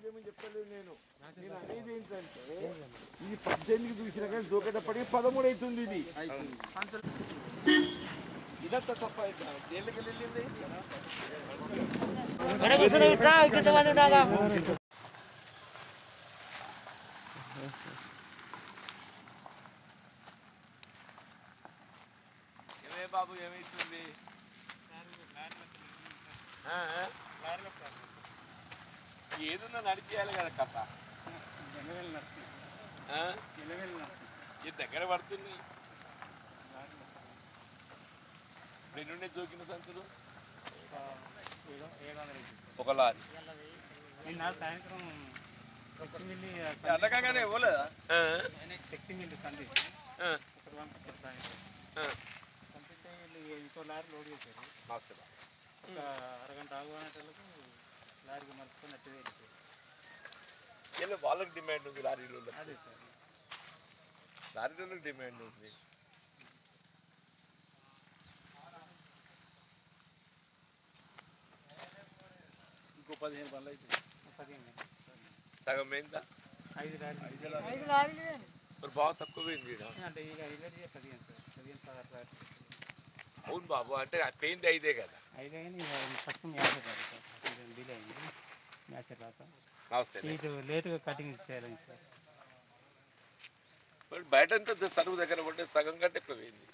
చేయమని చెప్పలేదు నేను నేను అనేది ఏంటంటే ఇది పద్దెనిమిది చూసిన కానీ దూకేటప్పటికి పదమూడు అవుతుంది ఇది ఇదంతా తప్ప జైలుకి వెళ్ళింది ఏమే బాబు ఏమైతుంది ఆ, ఆ? ఏదున్నా నడిపియాలి కదా కథ ఆ? ఈ దగ్గర పడుతుంది నిన్నుండే జోకిన సంచులు ఒక లారీ నిన్న సాయంత్రం శక్తి మిల్లి అడగగానే ఇవ్వలేదా శక్తి మిల్లి సంధి ఆ. ఇక్కడ పంపించారు సాయంత్రం ఆ. పంపిస్తే వీళ్ళు ఇంకో లారీ లోడ్ చేశారు నమస్తే ఒక అరగంట ఆగునేటలకు లారీకి మలుచుకొని అట్టే వెళ్ళిపోయారు వీళ్ళు వాళ్ళకి డిమాండ్ ఉంది లారీలో అదే సార్ లారీలో డిమాండ్ ఉంది ఇంకో పదిహేను పనులు అయితే పదిహేను సగం అయిందా ఐదు లారీలు మరి బాగా తక్కువ పోయింది ఈడ. అంటే ఇక ఇల్లరి పదిహేను సార్ పదిహేను పదహారు లారీ అవును బాబు అంటే ఆ పోయింది ఐదే కదా ఐదు అయినా ఇక ఫస్ట్ మ్యాచ్ రాదు సార్ కొంచెం డిలే అయింది మ్యాచ్ రాక నమస్తే ఇటు లేటుగా కటింగ్ చేయాలని సార్ మరి బయట అంతా సరువు దగ్గర పడితే సగం కంటే ఎక్కువ పోయింది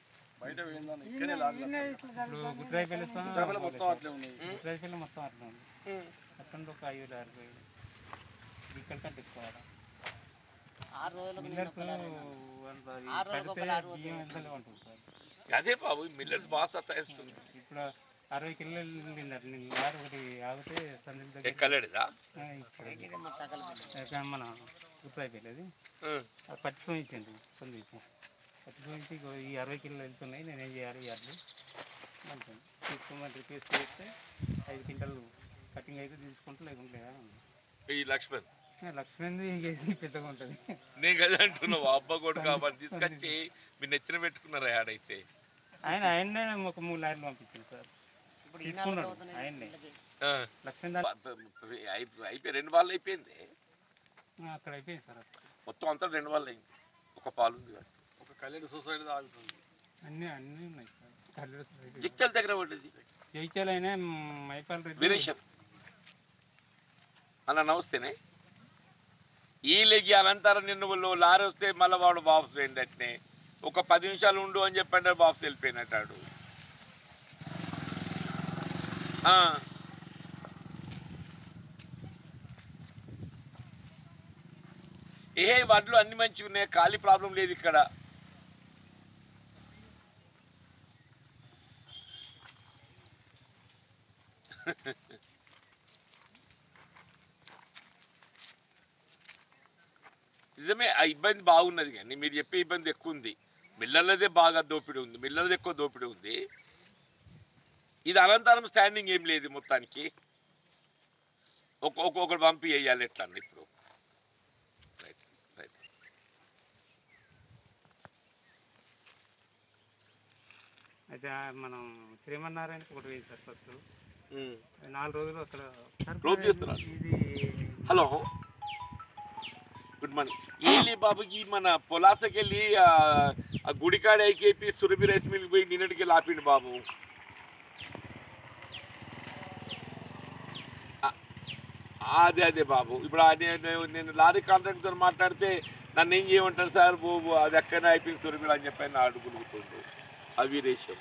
ఇప్పుడు గుడ్రాయిపల్లి మొత్తం అట్లే ఉంది గుడ్రాయిపల్లి మొత్తం అట్లే ఉంది అక్కడ ఒక ఐదు లారీ పోయింది ఇక్కడ కంటే ఎక్కువ ఆడ. ఆరు రోజులకు మిల్లర్స్ అంత ఈ పెడితే బియ్యం వెళ్తలే ఉంటుంది సార్ అదే బాబు మిల్లర్స్ బాగా సత్తాయిస్తుంది ఇప్పుడు అరవై కిలోలు వెళ్ళిందట నేను లారీ ఒకటి ఆగితే సందుల దగ్గర ఎక్కలేడుదా ఆ, ఇప్పుడు ఎక్కడ మన గుర్తుపోయలేదు అది ఆ. అది పట్టి చూపించండి సంది పట్టి చూపించి ఇగో ఈ అరవై కిలోలు వెళ్తున్నాయి నేను ఏం చేయాలి ఇవ్వాలి అంటాను తీసుకోమని రిక్వెస్ట్ చేస్తే ఐదు క్వింటలు కటింగ్ అయితే తీసుకుంటూ లేకుంటే లేదా ఈ లక్ష్మణ్ లక్ష్మణ్ పెద్దగా ఉంటుంది నేను కదా అంటున్నావు అబ్బా కొడుకు కాబట్టి తీసుకొచ్చి మీరు నెచ్చిన పెట్టుకున్నారా ఆడైతే ఆయన ఆయన్నే ఒక మూడు లారీలు పంపించింది సార్ తీసుకున్నాడు ఆయన్నే ఆ. లక్ష్మణ్ దాని అయిపో- అయిపోయి రెండు వాళ్ళు అయిపోయింది అక్కడ అయిపోయింది సార్ అక్కడ. మొత్తం అంతా రెండు వాళ్ళు అయింది ఒక పాలు ఉంది కాబట్టి. ఒక కళ్యాణ సొసైటీ ఆగుతుంది అన్నీ అన్నీ ఉన్నాయి సార్ కళ్ళు జిక్చల దగ్గర పడ్డది జైచాలైనా మైపాల్ రెడ్డి వీరేశం అన్న నమస్తేనే ఈ లెగి అనంతరం నిన్ను వాళ్ళు లారీ వస్తే మళ్ళీ వాడు బాఫ్స్ ఏంటంటే ఒక పది నిమిషాలు ఉండు అని చెప్పండి బాఫ్స్ వెళ్ళిపోయినట్టాడు ఆ. ఏ వడ్లు అన్ని మంచిగా ఉన్నాయి ఖాళీ ప్రాబ్లం లేదు ఇక్కడ నిజమే ఆ ఇబ్బంది బాగున్నది కానీ మీరు చెప్పే ఇబ్బంది ఎక్కువ ఉంది మిల్లర్లదే బాగా దోపిడీ ఉంది మిల్లర్లది ఎక్కువ దోపిడీ ఉంది ఇది అనంతరం స్టాండింగ్ ఏం లేదు మొత్తానికి ఒక ఒక్కొక్కరు పంపి వేయాలి ఎట్లా అండి ఇప్పుడు రైట్ రైట్ అయితే ఆ మనం శ్రీమన్నారాయణకి ఒకటి వేయింది సార్ ఫస్ట్ ఉమ్. నాలుగు రోజులు అక్కడ సార్, క్లోజ్ చేస్తున్నారు. ఇది హలో గుడ్ మార్నింగ్ ఏలి బాబుకి మన పొలాసకి వెళ్ళి ఆ ఆ గుడికాడ ఐకేపి సురభి రైస్ మిల్ పోయి నిన్నటికి లాపిండు బాబు ఆ, అదే అదే బాబు ఇప్పుడు ఆ నే- నే- నేను లారీ కాంట్రాక్ట్తో మాట్లాడితే నన్ను ఏం చేయమంటారు సార్ బాబు అది ఎక్కడ అయిపోయింది సురభిలు అని చెప్పి నా అడుగులుగుతుంది అవిరేషం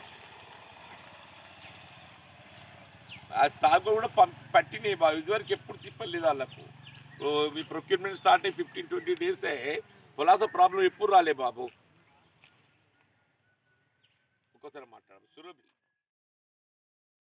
ఆ స్టాక్ కూడా పం పట్టినాయి బాబు ఇదివరకు ఎప్పుడు తిప్పలేదు వాళ్ళకు ఓ, మీ ప్రొక్యూర్మెంట్ స్టార్ట్ అయ్యి ఫిఫ్టీన్ ట్వంటీ డేసే పొలాస ప్రాబ్లం ఎప్పుడు రాలే బాబు ఒక్కోసారి మాట్లాడు సురభి